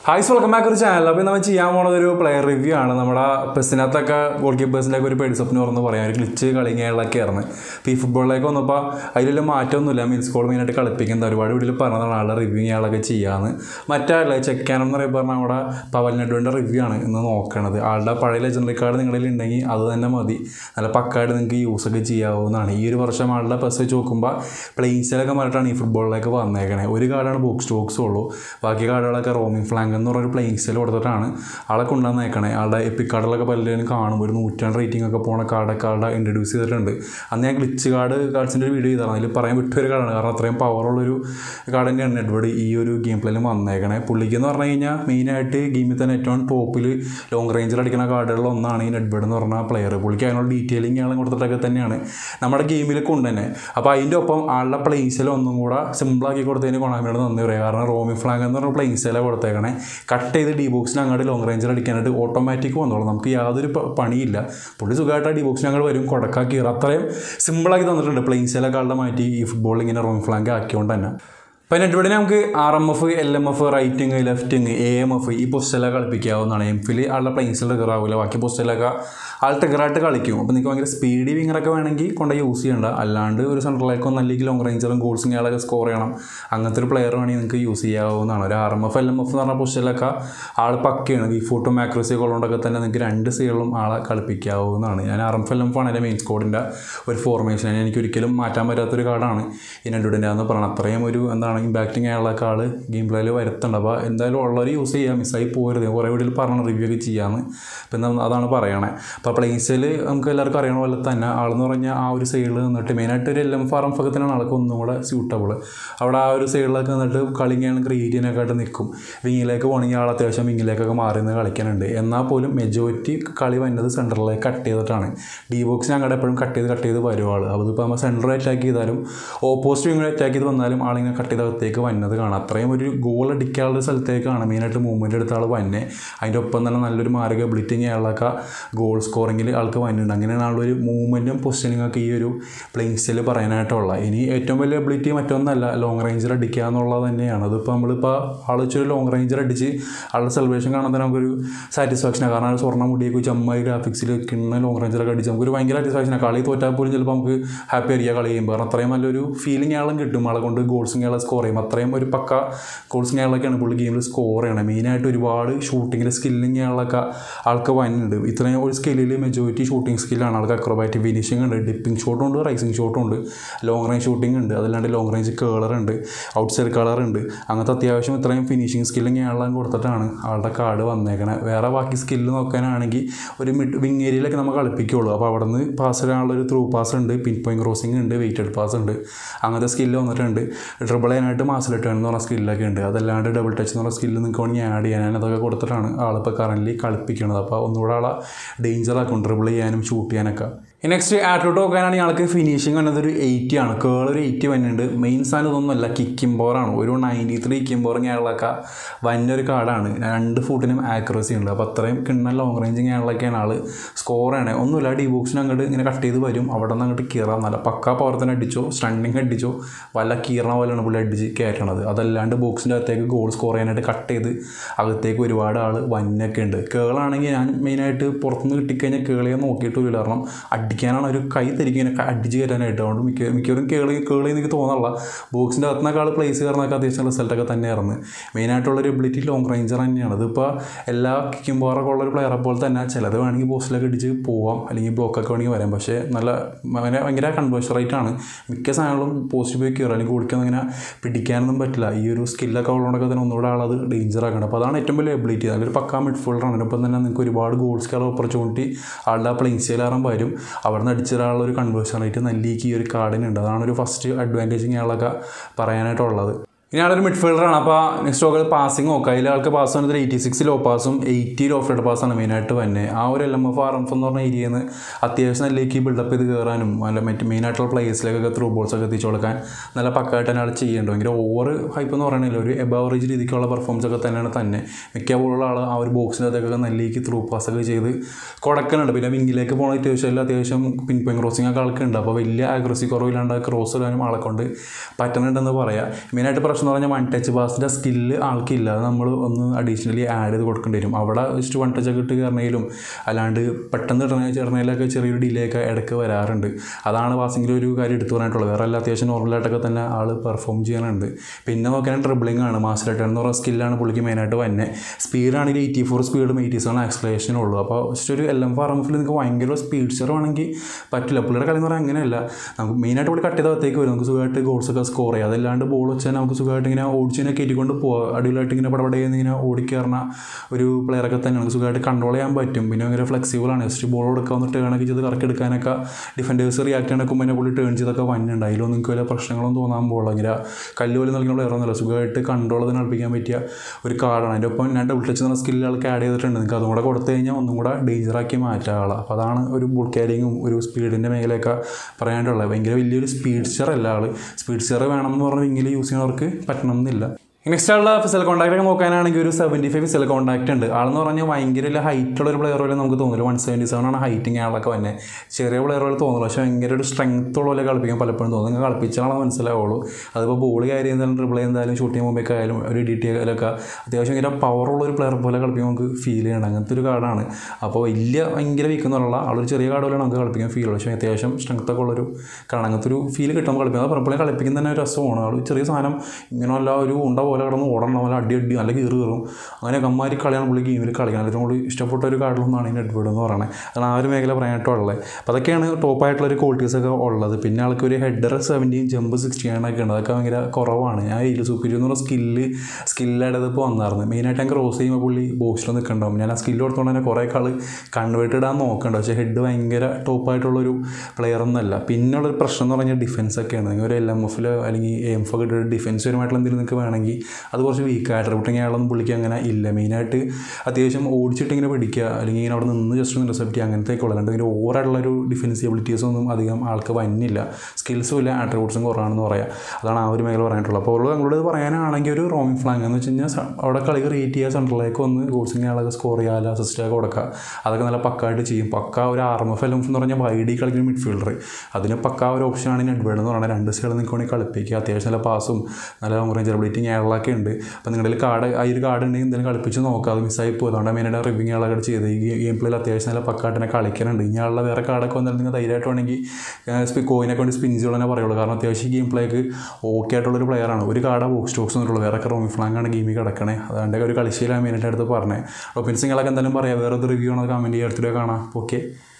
hi welcome back ഒരു channel അപ്പോൾ നമ്മൾ ചെയ്യാൻ പോണത് ഒരു പ്ലെയർ റിവ്യൂ ആണ് നമ്മുടെ പെസ്സിനകത്തൊക്കെ ഗോൾ കീപ്പേഴ്സിൻ്റെ ഒക്കെ ഒരു പേടിസപ്പിന് പറഞ്ഞ് പറയാം ഒരു ഗ്ലിച്ച് കളിങ്ങകളൊക്കെ ആയിരുന്നു അപ്പോൾ ഈ ഫുട്ബോളിലേക്ക് വന്നപ്പോൾ അതിലുള്ള മാറ്റമൊന്നുമില്ല മീൻസ് ഗോൾ മെയിനായിട്ട് കളിപ്പിക്കുന്നത് ഒരുപാട് വീട്ടിൽ പറഞ്ഞതാണ് ആളുടെ റിവ്യൂ ഇയാളൊക്കെ ചെയ്യാമെന്ന് മറ്റാളില്ല ചെക്കാനം എന്ന് പറയുമ്പോൾ പറഞ്ഞാൽ നമ്മുടെ പവൽ നെഡ്വിൻ്റെ റിവ്യൂ ആണ് ഇന്ന് നോക്കണത് ആളുടെ പഴയ ലെജൻഡറി കാർഡ് നിങ്ങളിൽ ഉണ്ടെങ്കിൽ അത് തന്നെ മതി നല്ല പക്കായിട്ട് നിങ്ങൾക്ക് യൂസ് ഒക്കെ ചെയ്യാവുന്നതാണ് ഈ ഒരു വർഷം ആളുടെ ബസ് വെച്ച് നോക്കുമ്പോൾ പ്ലെയിൻസിലൊക്കെ മാറിയിട്ടാണ് ഈ ഫുട്ബോളിലേക്ക് വന്നേക്കണേ ഒരു കാർഡാണ് ബോക്സ് സ്റ്റോക്സ് ഉള്ളൂ ബാക്കി കാർഡുകളൊക്കെ റോമിംഗ് ഫ്ലാങ്ക് എന്ന് പറഞ്ഞൊരു പ്ലെയിങ് സ്റ്റൈൽ കൊടുത്തിട്ടാണ് ആളെ കൊണ്ടുവന്നേക്കണേ ആളുടെ എപ്പിക് കാർഡിലൊക്കെ പലരും കാണും ഒരു നൂറ്റാണ്ട് റേറ്റിംഗ് ഒക്കെ പോണ കാർഡൊക്കെ ആളുടെ ഇൻട്രൊഡ്യൂസ് ചെയ്തിട്ടുണ്ട് അന്ന് ഞാൻ ഗ്ലിച്ച് കാർഡ് കാർഡ്സിൻ്റെ ഒരു വീഡിയോ ചെയ്താണ് അതിൽ പറയാൻ വിട്ടൊരു കാർഡാണ് കാരണം അത്രയും പവറുള്ളൊരു കാർഡ് തന്നെയാണ് എഡ്വേർഡ് ഈ ഒരു ഗെയിം പ്ലേയിൽ വന്നേക്കണേ പുള്ളിക്ക് എന്ന് പറഞ്ഞു കഴിഞ്ഞാൽ മെയിനായിട്ട് ഗെയിമിൽ തന്നെ ഏറ്റവും ടോപ്പിൽ ലോങ് റേഞ്ചിൽ അടിക്കുന്ന കാർഡുകളിൽ ഒന്നാണ് ഈ നെഡ്വേർഡ് എന്ന് പറഞ്ഞ പ്ലെയർ പുള്ളിക്ക് അതിനുള്ള ഡീറ്റെയിലിംഗ് ആളും കൊടുത്തിട്ടൊക്കെ തന്നെയാണ് നമ്മുടെ ഗെയിമിൽ കൊണ്ടുതന്നെ അപ്പോൾ അതിൻ്റെ ഒപ്പം ആളുടെ പ്ലേസിൽ ഒന്നും കൂടെ സിമ്പിളാക്കി കൊടുത്തതിന് കൊണാമിയോട് നന്ദി പറയാം കാരണം റോമി ഫ്ലാങ് എന്ന് പറഞ്ഞ പ്ലേയിങ് സ്റ്റൈലാണ് കൊടുത്തേക്കണേ കട്ട് ചെയ്ത് ഡി ബോക്സിന് അങ്ങോട്ട് ലോങ് റേഞ്ചിൽ അടിക്കാനായിട്ട് ഓട്ടോമാറ്റിക് വന്നോളൂ നമുക്ക് യാതൊരു പ- പണിയില്ല പുള്ളി സുഖമായിട്ട് ഡി ബോക്സിന് അങ്ങോട്ട് വരും കൊടക്കാക്കി അത്രയും സിമ്പിളാക്കി തന്നിട്ടുണ്ട് പ്ലെയിൻ സ്റ്റൈലൊക്കെ ആളുടെ മാറ്റി ഈ ഫുട്ബോളിൽ ഇങ്ങനെ റോമി ഫ്ലാങ്ക് ആക്കിയോണ്ട് തന്നെ അപ്പോൾ നെറ്റ്ബോർഡിൽ നമുക്ക് R M F L M F റൈറ്റിങ് ലെഫ്റ്റിങ് എ എം എഫ് ഈ പൊസിഷനിലൊക്കെ കളിപ്പിക്കാവുന്നതാണ് എം ഫിൽ ആളുടെ പ്ലെയിൻസിൽ ട്രിഗർ ആവില്ല ബാക്കി പൊസിഷനിലൊക്കെ ആൾ ട്രിഗറായിട്ട് കളിക്കും അപ്പോൾ നിങ്ങൾക്ക് ഭയങ്കര സ്പീഡി വിങ്ങറൊക്കെ വേണമെങ്കിൽ കൊണ്ട് യൂസ് ചെയ്യണ്ട അല്ലാണ്ട് ഒരു സെൻട്രലേക്കോ അല്ലെങ്കിൽ ലോങ് റേഞ്ചറും ഗോൾസും ഇയാളൊക്കെ സ്കോർ ചെയ്യണം അങ്ങനത്തെ ഒരു പ്ലെയർ വേണമെങ്കിൽ നിങ്ങൾക്ക് യൂസ് ചെയ്യാവുന്നതാണ് ഒരു R M F L M F എന്ന് പറഞ്ഞ പൊസിഷനിലൊക്കെ ആൾ പക്കയാണ് ഈ ഫോട്ടോ മാക്രോസി ഉള്ളതുകൊണ്ടൊക്കെ തന്നെ നിങ്ങൾക്ക് രണ്ട് സൈഡിലും ആളെ കളിപ്പിക്കാവുന്നതാണ് ഞാൻ R M F L M ആണ് എൻ്റെ മെയിൻ സ്കോഡിൻ്റെ ഒരു ഫോർമേഷൻ എനിക്ക് ഒരിക്കലും മാറ്റാൻ പറ്റാത്തൊരു കാർഡാണ് ഈ നെഡുഡിൻ്റെ എന്ന് പറയുന്നത് അത്രയും ഒരു എന്താണ് ഇമ്പാക്റ്റിംഗ് ആയുള്ള കാൾ ഗെയിം പ്ലേയിൽ വരുത്തുണ്ട് അപ്പോൾ എന്തായാലും ഉള്ളവർ യൂസ് ചെയ്യാം മിസ്സായി പോരുത് കുറേ വീട്ടിൽ പറഞ്ഞ റിവ്യൂ ഒക്കെ ചെയ്യാമെന്ന് പിന്നെ അതാണ് പറയണേ അപ്പോൾ പ്ലേസിൽ നമുക്ക് എല്ലാവർക്കും അറിയണ പോലെ തന്നെ ആളെന്ന് പറഞ്ഞാൽ ആ ഒരു സൈഡിൽ നിന്നിട്ട് മെയിനായിട്ട് ഒരു എൽ എം ഫാറം ഫക്കത്തിനാണ് ആൾക്ക് ഒന്നും കൂടെ സ്യൂട്ടബിൾ അവിടെ ആ ഒരു സൈഡിലൊക്കെ നിന്നിട്ട് കളിക്കുകയാണ് ക്രിയേറ്റ് ചെയ്യാനൊക്കെ നിൽക്കും വിങ്ങിലേക്ക് പോകണമെങ്കിൽ ആൾ അത്യാവശ്യം വിങ്ങിലേക്കൊക്കെ മാറി നിന്ന് കളിക്കാനുണ്ട് എന്നാൽ പോലും മെജോറിറ്റി കളി വന്നത് സെൻറ്ററിലേക്ക് കട്ട് ചെയ്തിട്ടാണ് ഡി ബോക്സിന് അങ്ങോട്ട് എപ്പോഴും കട്ട് ചെയ്ത് കട്ട് ചെയ്ത് വരും ആൾ അതിപ്പോൾ നമ്മൾ സെൻറ്റർ അറ്റാക്ക് ചെയ്താലും ഓപ്പോസിറ്റ് വിങ്ങിൽ അറ്റാക്ക് ചെയ്ത് വന്നാലും ആളിങ്ങനെ കട്ട് ചെയ്ത് അകത്തേക്ക് വന്നത് കാണാം അത്രയും ഒരു ഗോൾ അടിക്കാനുള്ള സ്ഥലത്തേക്കാണ് മെയിനായിട്ട് മൂവ്മെൻറ്റ് എടുത്ത ആൾ വന്നെ അതിൻ്റെ ഒപ്പം തന്നെ നല്ലൊരു മാരക എബിലിറ്റിങ് അയാളൊക്കെ ഗോൾ സ്കോറിങ്ങിൽ ആൾക്ക് വന്നിട്ടുണ്ട് അങ്ങനെയാണ് ആളൊരു മൂവ്മെൻറ്റും പൊസിഷനിങ് ഒക്കെ ഈ ഒരു പ്ലേയിങ് സ്റ്റൈൽ പറയാനായിട്ടുള്ള ഇനി ഏറ്റവും വലിയ എബിലിറ്റി മറ്റൊന്നല്ല ലോങ് റേഞ്ചിൽ അടിക്കുക എന്നുള്ളത് തന്നെയാണ് അതിപ്പോൾ നമ്മളിപ്പോൾ ആൾ വെച്ചൊരു ലോങ് റേഞ്ചിൽ അടിച്ച് ആളുടെ സെലിബ്രേഷൻ കാണാൻ തന്നെ നമുക്കൊരു സാറ്റിസ്ഫാക്ഷനാണ് കാരണം ആ സ്വർണ്ണ മുടിയൊക്കെ വെച്ച് അമ്മായി ഗ്രാഫിക്സിൽ കിണ്ണ ലോങ് റേഞ്ചിലൊക്കെ അടിച്ച് നമുക്കൊരു ഭയങ്കര സാറ്റിസ്ഫാക്ഷനാണ് കളി തോറ്റാൽ പോലും ചിലപ്പോൾ നമുക്ക് ഹാപ്പി ആയിരിക്കുക കളി ചെയ്യുമ്പോൾ കാരണം അത്രയും നല്ലൊരു ഫീലിംഗ് ആളും കിട്ടും ആളെ കൊണ്ട് ഗോൾസും ആളെ സ്കോർ ചെയ്യും അത്രയും ഒരു പക്ക ഗോൾസും ആളൊക്കെയാണ് പുള്ളി ഗെയിമിൽ സ്കോർ ചെയ്യണത് മെയിനായിട്ട് ഒരുപാട് ഷൂട്ടിങ്ങിൽ സ്കില്ലിങ് ആളൊക്കെ ആൾക്ക് വന്നുണ്ട് ഇത്രയും ഒരു സ്കില്ലിൽ മെജോറിറ്റി ഷൂട്ടിംഗ് സ്കില്ലാണ് ആൾക്ക് അക്രോബാറ്റിക് ഫിനിഷിംഗ് ഉണ്ട് ഡിപ്പിംഗ് ഷോട്ടും ഉണ്ട് റൈസിങ് ഷോട്ടും ഉണ്ട് ലോങ് റേഞ്ച് ഷൂട്ടിംഗ് ഉണ്ട് അതല്ലാണ്ട് ലോങ് റേഞ്ച് കേളർ ഉണ്ട് ഔട്ട് സൈഡ് കളർ ഉണ്ട് അങ്ങനത്തെ അത്യാവശ്യം ഇത്രയും ഫിനിഷിംഗ് സ്കില്ലിങ് ആളെല്ലാം കൊടുത്തിട്ടാണ് ആളുടെ കാർഡ് വന്നേക്കണത് വേറെ ബാക്കി സ്കില്ല് നോക്കാനാണെങ്കിൽ ഒരു മിഡ് വിങ് ഏരിയയിലൊക്കെ നമ്മൾ കളിപ്പിക്കുള്ളൂ അപ്പോൾ അവിടെ നിന്ന് പാസ് ഇടാനുള്ള ഒരു ത്രൂ പാസ് ഉണ്ട് പിൻ പോയിന്റ് ക്രോസിംഗ് ഉണ്ട് വെയിറ്റഡ് പാസ് ഉണ്ട് അങ്ങനത്തെ സ്കില്ല് വന്നിട്ടുണ്ട് ട്രിപ്പിൾ ചെയ്യാനായിട്ട് മാസിലിട്ട് എന്ന് പറഞ്ഞ സ്കില്ലൊക്കെ ഉണ്ട് അതല്ലാണ്ട് ഡബിൾ ടച്ച് എന്ന് പറഞ്ഞ സ്കില്ല് നിങ്ങൾക്ക് വേണമെങ്കിൽ ആഡ് ചെയ്യാൻ അതൊക്കെ കൊടുത്തിട്ടാണ് ആളിപ്പോൾ കറൻ്റ് കളിപ്പിക്കുന്നത് അപ്പോൾ ഒന്നുകൂടെ ആളെ ഡേഞ്ചർ ആക്കും ട്രിപ്പിൾ ചെയ്യാനും ഷൂട്ട് ചെയ്യാനൊക്കെ നെക്സ്റ്റ് ആട്രോട്ട് നോക്കാനാണെങ്കിൽ ആൾക്ക് ഫിനിഷിംഗ് വന്നത് ഒരു എയ്റ്റി ആണ് കേൾ ഒരു എയ്റ്റി വന്നിട്ടുണ്ട് മെയിൻ സാധനം ഇതൊന്നുമല്ല കിക്കിംബോറാണ് ഒരു നയൻറ്റി ത്രീ കിക്കിംബോറിങ് ആളൊക്കെ വന്നൊരു കാർഡാണ് രണ്ട് ഫുട്ടിനും ആക്യുറസി ഉണ്ട് അപ്പോൾ അത്രയും കിണ്ണ ലോങ് റേഞ്ചിങ് ആളൊക്കെയാണ് ആൾ സ്കോറാണ് ഒന്നുമില്ല ഡി ബോക്സിന് അങ്ങോട്ട് ഇങ്ങനെ കട്ട് ചെയ്ത് വരും അവിടെ നിന്ന് അങ്ങോട്ട് കീറാൻ നല്ല പക്കാ പവർ തന്നെ അടിച്ചോ സ്റ്റണ്ണിങ് അടിച്ചോ വല്ല കീറണ പോലെയാണ് പുള്ളി അടിച്ച് കയറ്റണത് അതല്ലാണ്ട് ബോക്സിൻ്റെ അകത്തേക്ക് ഗോൾ സ്കോർ ചെയ്യാനായിട്ട് കട്ട് ചെയ്ത് അകത്തേക്ക് ഒരുപാട് ആൾ വന്നൊക്കെ ഉണ്ട് കേളാണെങ്കിൽ ഞാൻ മെയിനായിട്ട് പുറത്തുനിന്ന് കിട്ടിക്കഴിഞ്ഞാൽ കേളിയെ നോക്കിയിട്ട് ഒരു കാരണം അടിക്കാനാണ് ഒരു കൈ തിരിക്കും ഇങ്ങനെ അടിച്ച് കയറ്റാനായിട്ട് അതുകൊണ്ട് മിക്ക മിക്കവരും കേളി കേളി എനിക്ക് തോന്നാനുള്ള ബോക്സിൻ്റെ അകത്തുനിന്നൊക്കെ ആൾ പ്ലേസ് കയറുന്നൊക്കെ അത്യാവശ്യം റിസൾട്ടൊക്കെ തന്നെയായിരുന്നു മെയിനായിട്ടുള്ളൊരു എബിലിറ്റി ലോങ് റേഞ്ചർ തന്നെയാണ് ഇതിപ്പോൾ എല്ലാ കിക്കുമ്പോറൊക്കെ ഉള്ളൊരു പ്ലെയറെ പോലെ തന്നെ ചിലത് വേണമെങ്കിൽ പോസ്റ്റിലൊക്കെ അടിച്ച് പോവാം അല്ലെങ്കിൽ ബ്ലോക്കൊക്കെ വേണമെങ്കിൽ വരാം പക്ഷേ നല്ല ഭയങ്കര ഭയങ്കര കൺവേർഷൻ റേറ്റ് ആണ് മിക്ക സാധനങ്ങളും പോസ്റ്റ് പോയി കയറുക അല്ലെങ്കിൽ കുടിക്കാൻ ഇങ്ങനെ പിടിക്കാനൊന്നും പറ്റില്ല ഈ ഒരു സ്കില്ലൊക്കെ ഉള്ളതുകൊണ്ടൊക്കെ തന്നെ ഒന്നുകൂടെ ആളത് ഡേഞ്ചർ ആക്കണം അപ്പോൾ അതാണ് ഏറ്റവും വലിയ എബിലിറ്റി നല്ലൊരു പക്കാ മിഡ്ഫീൽഡറാണ് ഒപ്പം തന്നെ നിങ്ങൾക്ക് ഒരുപാട് ഗോൾസ് കളർ ഓപ്പർച്യൂണിറ്റി ആളുടെ ആ പ്ലേയിങ് സ്റ്റൈലാറാൻ വരും അവിടെ നിന്ന് അടിച്ചൊരാളുടെ ഒരു കൺവേർഷൻ റേറ്റ് നല്ലീക്ക് ഈ ഒരു കാർഡിനുണ്ട് അതാണ് ഒരു ഫസ്റ്റ് അഡ്വാൻറ്റേജ് ഇയാളൊക്കെ പറയാനായിട്ടുള്ളത് ഇനി ആളൊരു മിഡ്ഫീൽഡറാണ് അപ്പോൾ നെക്സ്റ്റ് നോക്കുക പാസിങ് നോക്കുക അതിൽ ആൾക്ക് പാസ് വന്നത് എയ്റ്റി സിക്സ് ലോ പാസും എയ്റ്റി ലോ ഫ്ലഡ് പാസ്സാണ് മെയിനായിട്ട് തന്നെ ആ ഒരു L M F R M F എന്ന് പറഞ്ഞ ഏരിയയിൽ നിന്ന് അത്യാവശ്യം നല്ലേക്ക് ബിൽഡപ്പ് ചെയ്ത് കയറാനും നല്ല മറ്റ് മെയിനായിട്ടുള്ള പ്ലേയേഴ്സിലേക്കൊക്കെ ത്രൂ ബോൾസ് ഒക്കെ എത്തിച്ചു കൊടുക്കാൻ നല്ല പക്കായിട്ട് തന്നെ ആൾ ചെയ്യേണ്ടത് ഭയങ്കര ഓവർ ഹൈപ്പ് എന്ന് പറയണില്ല ഒരു എബവറേജ് രീതിക്കുള്ള പെർഫോമൻസ് ഒക്കെ തന്നെയാണ് തന്നെ മിക്ക ബോളുള്ള ആൾ ആ ഒരു ബോക്സിൻ്റെ അകത്തൊക്കെ നല്ലേക്ക് ത്രൂ പാസ് ഒക്കെ ചെയ്ത് കൊടുക്കുന്നുണ്ട് പിന്നെ വിങ്ങിലേക്ക് പോകുന്ന അത്യാവശ്യം അത്യാവശ്യം പിൻ പോയിന്റ് ക്രോസിംഗ് ഒക്കെ ആൾക്കുണ്ട് അപ്പോൾ വലിയ ആഗ്രസി കുറവില്ലാണ്ട് ക്രോസ് ഇടാനും ആളെ കൊണ്ട് പറ്റുന്നുണ്ടെന്ന് പറയാം മെയിനായിട്ട് പ്രശ്നം പ്രശ്നം എന്ന് പറഞ്ഞാൽ വൺ ടച്ച് പാസിൻ്റെ സ്കില്ല് ആൾക്കില്ല അത് നമ്മൾ ഒന്ന് അഡീഷണലി ആഡ് ചെയ്ത് കൊടുക്കേണ്ടി വരും അവിടെ ജസ്റ്റ് വൺ ടച്ച് ഒക്കെ ഇട്ട് കയറണേലും അല്ലാണ്ട് പെട്ടെന്ന് ഇടണ ചേർണയിലൊക്കെ ചെറിയൊരു ഡിലേ ഒക്കെ ഇടയ്ക്ക് വരാറുണ്ട് അതാണ് പാസിങ്ങിൽ ഒരു കാര്യം എടുത്തു പറയാനായിട്ടുള്ളത് വേറെ എല്ലാ അത്യാവശ്യം നോർമലായിട്ടൊക്കെ തന്നെ ആൾ പെർഫോം ചെയ്യാനുണ്ട് പിന്നെ നോക്കിയാൽ ഡ്രിബിളിംഗ് ആണ് മാസ്റ്റർ റിട്ടേൺ എന്ന് പറയുന്ന സ്കില്ലാണ് പുള്ളിക്ക് മെയിനായിട്ട് വന്നെ സ്പീഡാണെങ്കിൽ എയ്റ്റി ഫോർ സ്പീഡും എയ്റ്റി സെവൻ ആക്സലേഷനും ഉള്ളൂ അപ്പോൾ ജസ്റ്റ് ഒരു എൽ എം ഫാർ എം എഫിൽ നിങ്ങൾക്ക് ഭയങ്കര സ്പീഡ് സ്റ്റർ ആണെങ്കിൽ പറ്റില്ല പുള്ളിയുടെ കളി എന്ന് പറഞ്ഞാൽ അങ്ങനെയല്ല നമുക്ക് മെയിനായിട്ട് പുള്ളി കട്ട് ചെയ്തകത്തേക്ക് വരും നമുക്ക് സുഖമായിട്ട് ഗോൾസ് ഒക്കെ സ്കോർ ചെയ്യാം അതല്ലാണ്ട് ബോൾ വെച്ചാൽ നമുക്ക് സുഖമായിട്ട് ഇങ്ങനെ ഓടിച്ചിനെ കയറ്റിക്കൊണ്ട് പോകാം അടിപൊളിയായിട്ട് ഇങ്ങനെ പടപടയെന്ന് ഇങ്ങനെ ഓടിക്കയറുന്ന ഒരു പ്ലെയറൊക്കെ തന്നെ നമുക്ക് സുഖമായിട്ട് കൺട്രോൾ ചെയ്യാൻ പറ്റും പിന്നെ ഭയങ്കര ഫ്ലെക്സിബിൾ ആണ് ജസ്റ്റ് ബോൾ കൊടുക്കാവുന്ന ടേണൊക്കെ ചെയ്ത് കറക്റ്റ് എടുക്കാനൊക്കെ ഡിഫൻഡേഴ്സ് റിയാക്ട് ചെയ്യണൊക്കെ പിന്നെ പുള്ളി ടേൺ ചെയ്തൊക്കെ വന്നുണ്ട് അതിലൊന്നും നിങ്ങൾക്ക് വലിയ പ്രശ്നങ്ങളൊന്നും തോന്നാൻ പോകില്ല ഇങ്ങനെ കല്ല് പോലും നൽകുന്ന പ്ലെയർ ഒന്നുമില്ല സുഖമായിട്ട് കൺട്രോൾ തന്നെ കളിപ്പിക്കാൻ പറ്റിയ ഒരു കാർഡാണ് അതിൻ്റെ ഒപ്പം ഞാൻ ഡബിൾ ടച്ച് എന്ന സ്കില്ല് ആൾക്ക് ആഡ് ചെയ്തിട്ടുണ്ട് നിങ്ങൾക്ക് അതും കൂടെ കൊടുത്തു കഴിഞ്ഞാൽ ഒന്നും കൂടെ ഡേഞ്ചറാക്കി മാറ്റാം ആളെ അപ്പോൾ അതാണ് ഒരു ബോൾ ക്യാരിങ്ങും ഒരു സ്പീഡിൻ്റെ മേഖലയൊക്കെ പറയാനുള്ളത് ഭയങ്കര വലിയൊരു സ്പീഡ് സ്റ്റർ അല്ല ആൾ സ്പീഡ് സ്റ്റർ വേണം എന്ന് പറഞ്ഞ് വിങ്ങിൽ യൂസ് ചെയ്യുന്നവർക്ക് പറ്റണം എന്നില്ല നെക്സ്റ്റ് ഉള്ള ഫിസൽ കോൺടാക്ട് ഒക്കെ നോക്കാനാണെങ്കിൽ ഒരു സെവൻറ്റി ഫൈവ് ഫിസൽ കോൺടാക്ട് ഉണ്ട് ആളെന്ന് പറഞ്ഞാൽ ഭയങ്കര വലിയ ഹൈറ്റ് ഉള്ള ഒരു പ്ലെയർ പോലെ നമുക്ക് തോന്നില്ല വൺ സെവൻറ്റി സെവൻ ആണ് ഹൈറ്റിങ് ആളൊക്കെ വന്നെ ചെറിയ പ്ലെയർ പോലെ തോന്നില്ല പക്ഷേ ഭയങ്കര ഒരു സ്ട്രെങ്ത് ഉള്ള പോലെ കളിപ്പിക്കാൻ പലപ്പോഴും തോന്നും നിങ്ങൾ കളിപ്പിച്ചാളെ മനസ്സിലാവുള്ളൂ അതിപ്പോൾ ബോൾ കാര്യം എന്തായാലും ഡ്രിബിൾ എന്തായാലും ഷൂട്ട് ചെയ്യുമ്പോൾ ഒക്കെ ആയാലും ഒരു ഡി ടി ആയാലൊക്കെ അത്യാവശ്യം ഭയങ്കര പവറുള്ള ഒരു പ്ലെയർ പോലെ കളിപ്പിക്കാൻ നമുക്ക് ഫീൽ ചെയ്യണം അങ്ങനത്തെ ഒരു കാർഡാണ് അപ്പോൾ വലിയ ഭയങ്കര വീക്ക് എന്നുള്ള ആളൊരു ചെറിയ കാർഡ് പോലെയാണ് നമുക്ക് കളിപ്പിക്കാൻ ഫീൽ പക്ഷേ അത്യാവശ്യം സ്ട്രെങ്ത് ഒക്കെ ഉള്ളൊരു കാരണം അങ്ങനത്തെ ഒരു ഫീൽ കിട്ടുമ്പോൾ കളിപ്പിക്കാൻ അത് പലപ്പോഴും കളിപ്പിക്കുന്ന തന്നെ ഒരു രസമാണ് ആൾ ചെറിയ സാധനം ഇങ്ങനെയല്ല ഒരു ഉണ്ട പോലെ കിടന്ന് ഓടണം പോലെ അടി അടി നല്ല കീറി കയറും അങ്ങനെ കമ്മാരി കളിയാണ് പുള്ളി ഗെയിമിൽ കളിക്കണം ഏറ്റവും കൂടുതൽ ഇഷ്ടപ്പെട്ട ഒരു കാർഡിലൊന്നാണ് ഈ നെറ്റ്വേർഡ് എന്ന് പറയുന്നത് അതാണ് ആ ഒരു മേഖല പറയാനായിട്ടുള്ളത് അപ്പോൾ അതൊക്കെയാണ് ടോപ്പായിട്ടുള്ള ഒരു ക്വാളിറ്റീസ് ഒക്കെ ഉള്ളത് പിന്നെ ആൾക്ക് ഒരു ഹെഡർ സെവൻറ്റീൻ ജമ്പ് സിക്സ്റ്റി ഒക്കെ ഉണ്ട് അതൊക്കെ ഭയങ്കര കുറവാണ് ഞാൻ ഇതിൽ സൂപ്പീരിയർ എന്ന് പറഞ്ഞ സ്കില്ല് സ്കില്ലായിട്ട് ഇപ്പോൾ വന്നായിരുന്നു മെയിനായിട്ട് ഞാൻ ക്രോസ് ചെയ്യുമ്പോൾ പുള്ളി ബോക്സിൽ നിൽക്കണ്ടാവും ഞാൻ ആ സ്കില്ല് കൊടുത്തോണ്ട് തന്നെ കുറേ കള് കൺവേർട്ട് ഇടാൻ നോക്കണ്ട പക്ഷേ ഹെഡ് ഭയങ്കര ടോപ്പായിട്ടുള്ളൊരു പ്ലെയർ ഒന്നല്ല പിന്നുള്ളൊരു പ്രശ്നം എന്ന് പറഞ്ഞാൽ ഡിഫൻസ് ഒക്കെയാണ് നിങ്ങൾ ഒരു എൽ എം എഫിലോ അല്ലെങ്കിൽ എ എം എഫ് ഒക്കെ ഇട്ടിട്ട് ഡിഫൻസ് പരമായിട്ടുള്ള എന്തെങ്കിലും നിങ്ങൾക്ക് വേണമെങ്കിൽ അത് കുറച്ച് വീക്കായിട്ട് റൂട്ടിങ് ആയാലൊന്നും പുള്ളിക്ക് അങ്ങനെ ഇല്ല മെയിനായിട്ട് അത്യാവശ്യം ഓടിച്ചിട്ട് ഇങ്ങനെ പിടിക്കുക അല്ലെങ്കിൽ ഇങ്ങനെ അവിടെ നിന്ന് ജസ്റ്റ് ഒന്ന് റിസപ്റ്റ് ചെയ്യുക അങ്ങനത്തെ ഉള്ളത് അല്ലാണ്ട് ഇങ്ങനെ ഓവറായിട്ടുള്ള ഒരു ഡിഫൻസ് എബിലിറ്റീസ് ഒന്നും അധികം ആൾക്ക് വന്നില്ല സ്കിൽസും ഇല്ല ആട്രിബ്യൂട്ട്സും കുറവാണെന്ന് പറയാം അതാണ് ആ ഒരു മേഖല പറയാനായിട്ടുള്ളത് അപ്പോൾ ഉള്ളത് ഞങ്ങളോട് പറയാനാണെങ്കിൽ ഒരു റോമിംഗ് ഫ്ലാങ് എന്ന് വെച്ച് കഴിഞ്ഞാൽ സ- അവിടെ കളി ക്രിയേറ്റ് ചെയ്യുക സെൻട്രലിലേക്ക് വന്ന് ഗോൾസിങ് ആളൊക്കെ സ്കോർ ചെയ്യാൻ അസിസ്റ്റൊക്കെ കൊടുക്കുക അതൊക്കെ നല്ല പക്കായിട്ട് ചെയ്യും പക്ക ഒരു ആർ എം എഫ് എൽ എന്ന് പറഞ്ഞാൽ വൈഡി കളിക്കുന്ന മിഡ്ഫീൽഡർ അതിന് പക്ക ഒരു ഓപ്ഷനാണ് നെഡ്വേഡ് എന്ന് പറയുന്നത് രണ്ട് സൈഡിൽ നിൽക്കുകയാണെങ്കിൽ കളിപ്പിക്കുക അത്യാവശ്യം നല്ല പാസും നല്ല ലോങ് റേഞ്ച് എബിലിറ്റിങ് അയാളൊക്കെ ഉണ്ട് അപ്പോൾ നിങ്ങളുടെ കാർഡ് ആ ഒരു കാർഡ് ഉണ്ടെങ്കിൽ എന്തെങ്കിലും കളിപ്പിച്ച് നോക്കുക അത് മിസ്സായി പോകും അതുകൊണ്ട് മെയിനായിട്ട് റിവ്യൂങ് ആളൊക്കെ ചെയ്ത് ഈ ഗെയിം പ്ലേയിൽ അത്യാവശ്യം നല്ല പക്കായിട്ട് തന്നെ കളിക്കാനുണ്ട് ഇനി ആളുടെ വേറെ കാർഡൊക്കെ വന്നാലും നിങ്ങൾ ധൈര്യമായിട്ട് വേണമെങ്കിൽ കോയിനൊക്കെ വേണ്ടി സ്പിൻ ചെയ്തോളെ പറയുള്ളൂ കാരണം അത്യാവശ്യം ഗെയിം പ്ലേക്ക് ഓക്കെ ആയിട്ടുള്ളൊരു പ്ലെയറാണ് ഒരു കാർഡ് ബോക്സ് സ്റ്റോക്സ് എന്നിട്ടുള്ളൂ വേറെ ഒക്കെ റോമി ഫ്ലാങ്ങാണ് ഗെയിമിൽ കിടക്കണേ അതുകൊണ്ട് ഒരു കളിശീലാണ് മെയിനായിട്ട് അടുത്ത് പറഞ്ഞത് അപ്പോൾ പിന്നെ നിങ്ങളൊക്കെ എന്തായാലും പറയാം വേറെ റിവ്യൂ ആണോ കമൻറ്റ് ചെയ്യാൻ എടുത്തിട്ട് കാണാം ഓക്കെ